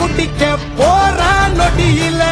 குடிக்க போறான் நொடியில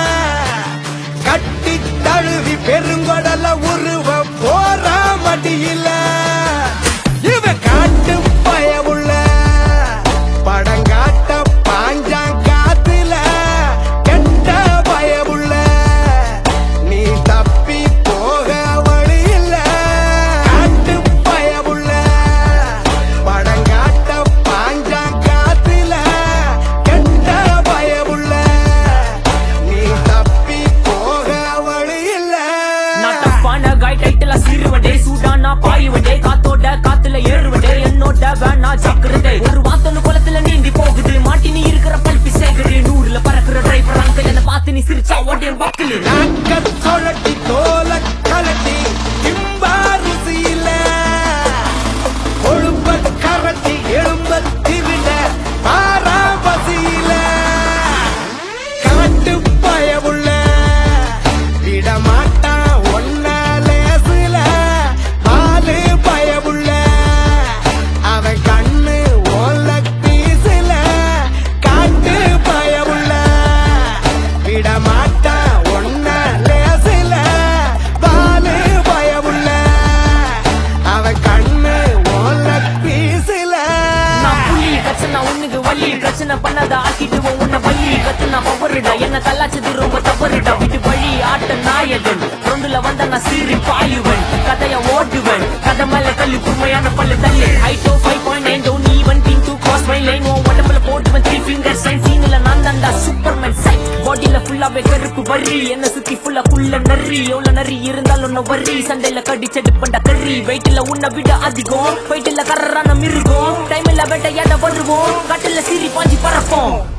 கட்டி தழுவி பெருங்கொடல உருவ போறா மடியில இவ காட்டு பயவுள்ள படங்காட்ட பாஞ்சான் காத்துல கெட்ட பயவுள்ள நீ தப்பி போக வழி இல்ல காட்டு பயவுள்ள படங்காட்ட பாஞ்சான் காத்துல கெட்ட பயவுள்ள நீ தப்பி போக வழி இல்ல நான் டப்பான காய் டைட்டில சீருவடே சூடானா பாயுவடே காத்தோட காத்துல ஏறுவடே என்னோட வேணா ஜாக்கிரதை ஒரு வாத்தொன்னு குளத்துல நீந்தி போகுது மாட்டி நீ இருக்கிற பல்பி சேகுது நூறுல பறக்குற டிரைவர் அங்கிள் என்ன பார்த்து நீ சிரிச்சா ஓட்டிய பக்கலு நாக்க சொழட்டி தோல கலட்டி இம்பாருசியில கொழுப்ப கரட்டி எலும்ப திருட பாராபசியில காட்டு பயவுள்ள விடமாட்டா ஒன்ன லேசுல பாலு பயவுள்ள அவன் கண்ணு ஓல பீசுல காட்டு பயவுள்ள விடமாட்டா ஒன்ன லேசுல பாலு பயவுள்ள அவன் கண்ணு ஓல பீசுல நான் புள்ளி கச்சனா உனக்கு வள்ளி பிரச்சனை பண்ணாத ஆக்கிடுவோம் உன்னை வள்ளி கத்துனா பவருடா என்ன கலாச்சது ரொம்ப தவறுடா விட்டு வழி ஆட்ட நாயகன் ஃப்ரண்டுல வந்த நான் சீறி பாயுவன் கதைய ஓட்டுவன் கதை மேல கல்லு உண்மையான பல்லு தள்ளு ஹைட்டோ five point nine down even பின் டூ கிராஸ் மை லைன் உன் உடம்புல போட்டுவன் த்ரீ ஃபிங்கர் சைன் சீனில் நான் தான்டா சூப்பர்மேன் சைட் பாடியில ஃபுல்லாவே கருப்பு வரி என்ன சுத்தி ஃபுல்லா குள்ள நரி எவ்வளவு நரி இருந்தாலும் ஒன்னும் வரி சண்டையில கடிச்செடு பண்ண கறி வெயிட்ல உன்னை விட அதிகம் வெயிட்ல கர்றான மிருகம் டைம்ல வேட்டையாட வருவோம் காட்டுல சீறி பாஞ்சி பறப்போம்